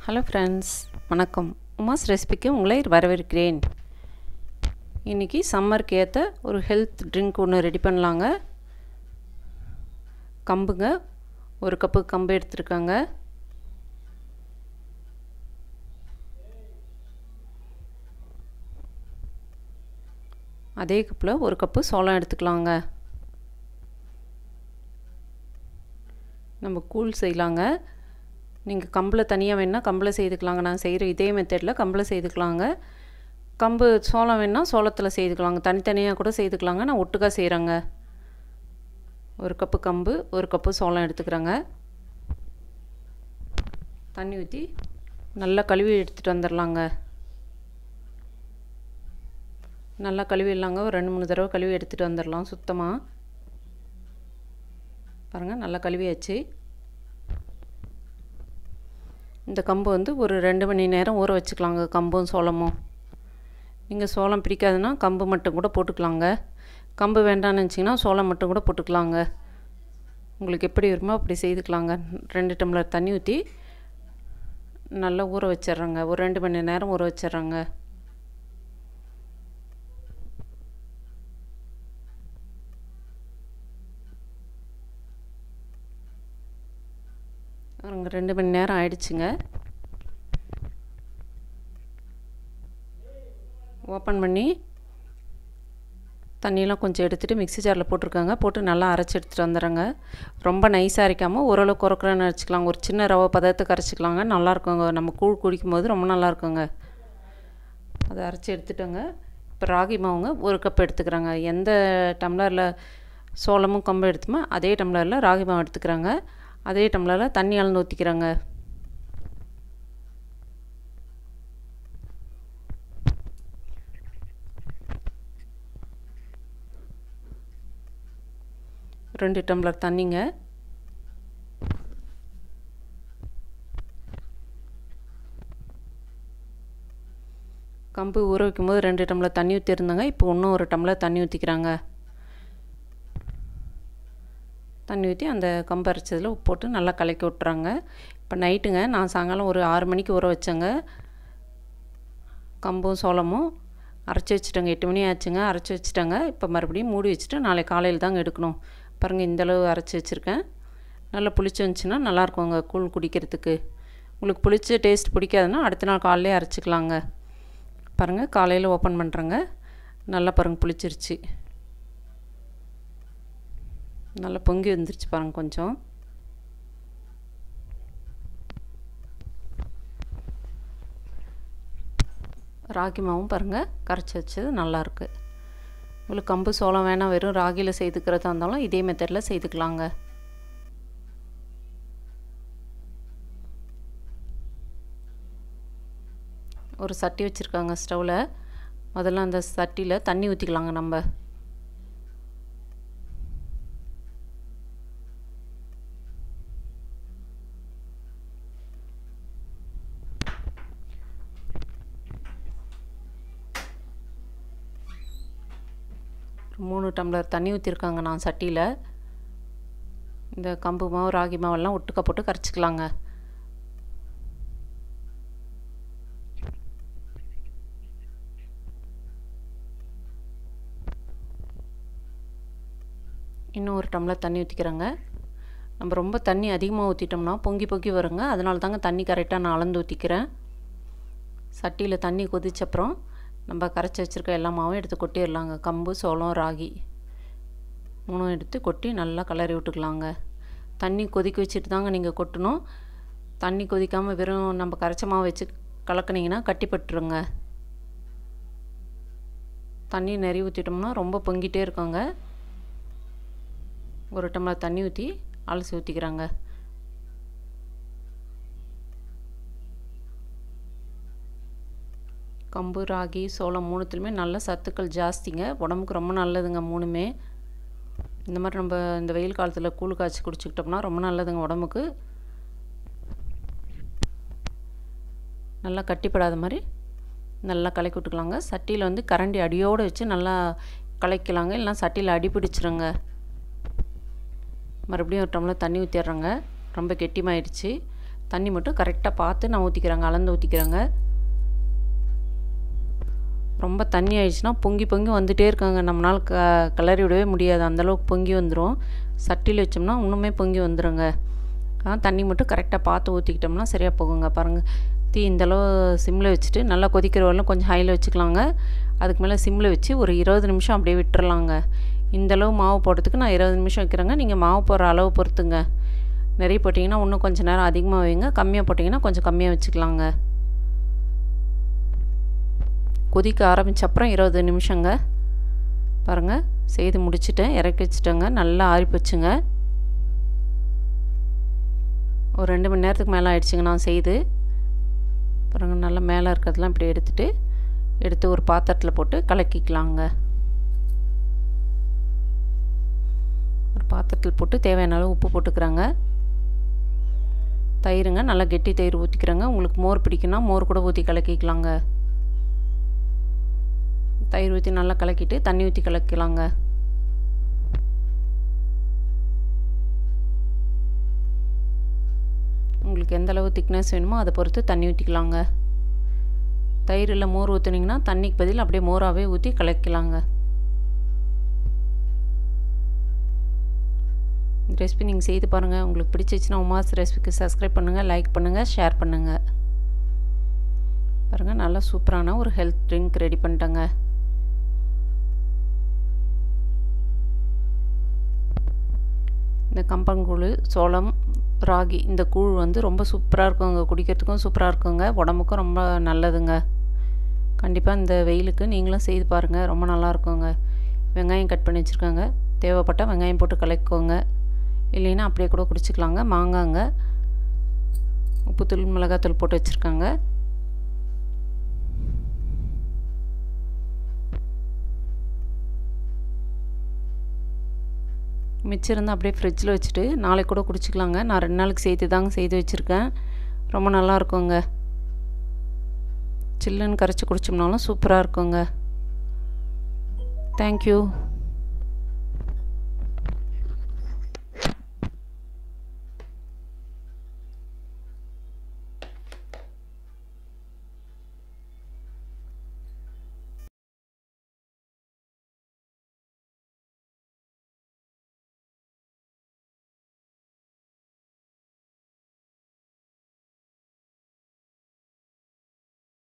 hello friends வணக்கம் உமாஸ் ரெசிபிக்கு உங்களை வரவேற்கிறேன் இன்றைக்கி சம்மருக்கு ஏற்ற ஒரு ஹெல்த் ட்ரிங்க் ஒன்று ரெடி பண்ணலாங்க கம்புங்க ஒரு கப்பு கம்பு எடுத்துருக்காங்க அதே கப்பில் ஒரு கப்பு சோளம் எடுத்துக்கலாங்க நம்ம கூழ் செய்யலாங்க நீங்கள் கம்பில் தனியாக வேணால் கம்பில் செய்துக்கலாங்க நான் செய்கிற இதே மெத்தடில் கம்பில் செய்துக்கலாங்க கம்பு சோளம் வேணால் சோளத்தில் செய்துக்கலாங்க தனித்தனியாக கூட செய்துக்கலாங்க நான் ஒட்டுக்கா செய்கிறேங்க ஒரு கப்பு கம்பு ஒரு கப்பு சோளம் எடுத்துக்கிறேங்க தண்ணி ஊற்றி நல்லா கழுவி எடுத்துகிட்டு வந்துடலாங்க நல்லா கழுவிடலாங்க ஒரு ரெண்டு மூணு தடவை கழுவி எடுத்துகிட்டு வந்துடலாம் சுத்தமாக பாருங்கள் நல்லா கழுவியாச்சு இந்த கம்பு வந்து ஒரு ரெண்டு மணி நேரம் ஊற வச்சுக்கலாங்க கம்பும் சோளமும் நீங்கள் சோளம் பிடிக்காதுன்னா கம்பு மட்டும் கூட போட்டுக்கலாங்க கம்பு வேண்டாம்னு நினச்சிங்கன்னா சோளம் மட்டும் கூட போட்டுக்கலாங்க உங்களுக்கு எப்படி வருமோ அப்படி செய்துக்கலாங்க ரெண்டு டம்ளர் தண்ணி ஊற்றி நல்லா ஊற வச்சிட்றேங்க ஒரு ரெண்டு மணி நேரம் ஊற வச்சிட்றேங்க அங்கே ரெண்டு மணி நேரம் ஆயிடுச்சுங்க ஓப்பன் பண்ணி தண்ணியெலாம் கொஞ்சம் எடுத்துகிட்டு மிக்ஸி ஜாரில் போட்டிருக்காங்க போட்டு நல்லா அரைச்சி எடுத்துகிட்டு வந்துடுறேங்க ரொம்ப நைஸாக அரைக்காமல் ஓரளவு குறக்குறன்னு அரைச்சிக்கலாங்க ஒரு சின்ன ரவை பதத்துக்கு அரைச்சிக்கலாங்க நல்லாயிருக்குங்க நம்ம கூழ் குடிக்கும் போது ரொம்ப நல்லாயிருக்குங்க அதை அரைச்சி எடுத்துட்டோங்க இப்போ ராகி மாவுங்க ஒரு கப் எடுத்துக்கிறாங்க எந்த டம்ளரில் சோளமும் கம்பு எடுத்துமோ அதே டம்ளரில் ராகி மாவு எடுத்துக்கிறாங்க அதே டம்ளரில் தண்ணி அளந்து ஊற்றிக்கிறாங்க ரெண்டு டம்ளர் தண்ணிங்க கம்பு ஊற வைக்கும் போது ரெண்டு டம்ளர் தண்ணி ஊற்றிருந்தாங்க இப்போ இன்னும் ஒரு டம்ளர் தண்ணி ஊற்றிக்கிறாங்க தண்ணி ஊற்றி அந்த கம்பு அரைச்சதில் உப்பு போட்டு நல்லா கலக்கி விட்றாங்க இப்போ நைட்டுங்க நான் சாயங்காலம் ஒரு ஆறு மணிக்கு ஊற வச்சேங்க கம்பும் சோளமும் அரைச்சி வச்சுட்டேங்க எட்டு மணி ஆச்சுங்க அரைச்சி வச்சுட்டேங்க இப்போ மறுபடியும் மூடி வச்சுட்டு நாளை காலையில் தாங்க எடுக்கணும் பாருங்கள் இந்தளவு அரைச்சி வச்சுருக்கேன் நல்லா புளிச்சு வந்துச்சுன்னா நல்லாயிருக்குங்க கூழ் குடிக்கிறதுக்கு உங்களுக்கு புளிச்ச டேஸ்ட் பிடிக்காதுன்னா அடுத்த நாள் காலையிலே அரைச்சிக்கலாங்க பாருங்கள் காலையில் ஓப்பன் பண்ணுறேங்க நல்லா பாருங்கள் புளிச்சிருச்சு நல்லா பொங்கி வந்துருச்சு பாருங்கள் கொஞ்சம் ராகி மாவும் பாருங்கள் கரைச்சி வச்சது நல்லாயிருக்கு உங்களுக்கு கம்பு சோளம் வேணால் வெறும் ராகியில் செய்துக்கிறதா இருந்தாலும் இதே மெத்தடில் செய்துக்கலாங்க ஒரு சட்டி வச்சுருக்காங்க ஸ்டவ்வில் முதல்ல அந்த சட்டியில் தண்ணி ஊற்றிக்கலாங்க நம்ம மூணு டம்ளர் தண்ணி ஊற்றிருக்காங்க நான் சட்டியில் இந்த கம்பு மாவு ராகி மாவெல்லாம் ஒட்டுக்க போட்டு கரைச்சிக்கலாங்க இன்னும் ஒரு டம்ளர் தண்ணி ஊற்றிக்கிறேங்க நம்ம ரொம்ப தண்ணி அதிகமாக ஊற்றிட்டோம்னா பொங்கி பொங்கி வருங்க அதனால தாங்க தண்ணி கரெக்டாக நான் அளந்து ஊற்றிக்கிறேன் சட்டியில் தண்ணி கொதிச்சப்புறம் நம்ம கரைச்சி வச்சுருக்க எல்லா மாவும் எடுத்து கொட்டிடலாங்க கம்பு சோளம் ராகி மூணும் எடுத்து கொட்டி நல்லா கலரி விட்டுக்கலாங்க தண்ணி கொதிக்க வச்சுட்டு தாங்க நீங்கள் கொட்டணும் தண்ணி கொதிக்காமல் வெறும் நம்ம கரைச்ச மாவு வச்சு கலக்குனிங்கன்னா கட்டிப்பட்டுருங்க தண்ணி நிறைய ஊற்றிட்டோம்னா ரொம்ப பொங்கிட்டே இருக்குங்க ஒரு டம்ளர் தண்ணி ஊற்றி அலசி ஊற்றிக்கிறாங்க கம்பு ராகி சோளம் மூணுத்துலையுமே நல்ல சத்துக்கள் ஜாஸ்திங்க உடம்புக்கு ரொம்ப நல்லதுங்க மூணுமே இந்த மாதிரி நம்ம இந்த வெயில் காலத்தில் கூழ் காய்ச்சி குடிச்சிக்கிட்டோம்னா ரொம்ப நல்லதுங்க உடம்புக்கு நல்லா கட்டிப்படாத மாதிரி நல்லா கலக்கி விட்டுக்கலாங்க சட்டியில் வந்து கரண்டி அடியோடு வச்சு நல்லா கலக்கலாங்க இல்லைனா சட்டியில் அடி பிடிச்சிருங்க மறுபடியும் ஒரு டம்ளர் தண்ணி ஊற்றிடுறேங்க ரொம்ப கெட்டிமாயிடுச்சு தண்ணி மட்டும் கரெக்டாக பார்த்து நான் ஊற்றிக்கிறேங்க அளந்து ஊற்றிக்கிறேங்க ரொம்ப தண்ணி ஆயிடுச்சுன்னா பொங்கி பொங்கி வந்துகிட்டே இருக்காங்க நம்மளால் க கிளறி விடவே முடியாது அந்தளவுக்கு பொங்கி வந்துடும் சட்டியில் வச்சோம்னா இன்னுமே பொங்கி வந்துடுங்க ஆனால் தண்ணி மட்டும் கரெக்டாக பார்த்து ஊற்றிக்கிட்டோம்னா சரியாக போகுங்க பாருங்கள் தீ இந்தளவு சிம்மில் வச்சுட்டு நல்லா கொதிக்கிற வரலாம் கொஞ்சம் ஹையில் வச்சுக்கலாங்க அதுக்கு மேலே சிம்மில் வச்சு ஒரு இருபது நிமிஷம் அப்படியே விட்டுறலாங்க இந்தளவு மாவு போடுறதுக்கு நான் இருபது நிமிஷம் வைக்கிறேங்க நீங்கள் மாவு போடுற அளவு பொறுத்துங்க நிறைய போட்டிங்கன்னா இன்னும் கொஞ்சம் நேரம் அதிகமாக வைங்க கம்மியாக போட்டிங்கன்னா கொஞ்சம் கம்மியாக வச்சுக்கலாங்க கொதிக்க ஆரம்பித்த அப்புறம் இருபது நிமிஷங்க பாருங்கள் செய்து முடிச்சுட்டேன் இறக்கி வச்சுட்டேங்க நல்லா ஆறி போச்சுங்க ஒரு ரெண்டு மணி நேரத்துக்கு மேலே ஆயிடுச்சுங்க நான் செய்து பாருங்கள் நல்லா மேலே இருக்கிறதெல்லாம் இப்படி எடுத்துகிட்டு எடுத்து ஒரு பாத்திரத்தில் போட்டு கலக்கிக்கலாங்க ஒரு பாத்திரத்தில் போட்டு தேவையான அளவு உப்பு போட்டுக்கிறாங்க தயிருங்க நல்லா கெட்டி தயிர் ஊற்றிக்கிறேங்க உங்களுக்கு மோர் பிடிக்குன்னா மோர் கூட ஊற்றி கலக்கிக்கலாங்க தயிர் ஊற்றி நல்லா கலக்கிட்டு தண்ணி ஊற்றி கலக்கலாங்க உங்களுக்கு எந்த அளவு திக்னஸ் வேணுமோ அதை பொறுத்து தண்ணி ஊற்றிக்கலாங்க தயிரில் மோர் ஊற்றுனீங்கன்னா தண்ணிக்கு பதில் அப்படியே மோராகவே ஊற்றி கலக்கலாங்க இந்த ரெசிபி நீங்கள் செய்து பாருங்கள் உங்களுக்கு பிடிச்சிச்சுன்னா உமாஸ் ரெசிபிக்கு சப்ஸ்கிரைப் பண்ணுங்கள் லைக் பண்ணுங்கள் ஷேர் பண்ணுங்கள் பாருங்கள் நல்லா சூப்பரான ஒரு ஹெல்த் ட்ரிங்க் ரெடி பண்ணிட்டேங்க இந்த கம்பங்கூழ் சோளம் ராகி இந்த கூழ் வந்து ரொம்ப சூப்பராக இருக்குங்க குடிக்கிறதுக்கும் சூப்பராக இருக்குங்க உடம்புக்கும் ரொம்ப நல்லதுங்க கண்டிப்பாக இந்த வெயிலுக்கு நீங்களும் செய்து பாருங்கள் ரொம்ப நல்லா இருக்குங்க வெங்காயம் கட் பண்ணி வச்சுருக்காங்க தேவைப்பட்டால் வெங்காயம் போட்டு கலக்கிக்கோங்க இல்லைன்னா அப்படியே கூட குடிச்சிக்கலாங்க மாங்காங்க உப்புத்தூள் மிளகாத்தூள் போட்டு வச்சுருக்காங்க மிச்சம் இருந்தால் அப்படியே ஃப்ரிட்ஜில் வச்சுட்டு நாளைக்கு கூட குடிச்சிக்கலாங்க நான் ரெண்டு நாளைக்கு சேர்த்து தாங்க செய்து வச்சுருக்கேன் ரொம்ப நல்லா இருக்குங்க சில்லுன்னு கரைச்சி குடிச்சோம்னாலும் சூப்பராக இருக்குங்க தேங்க்யூ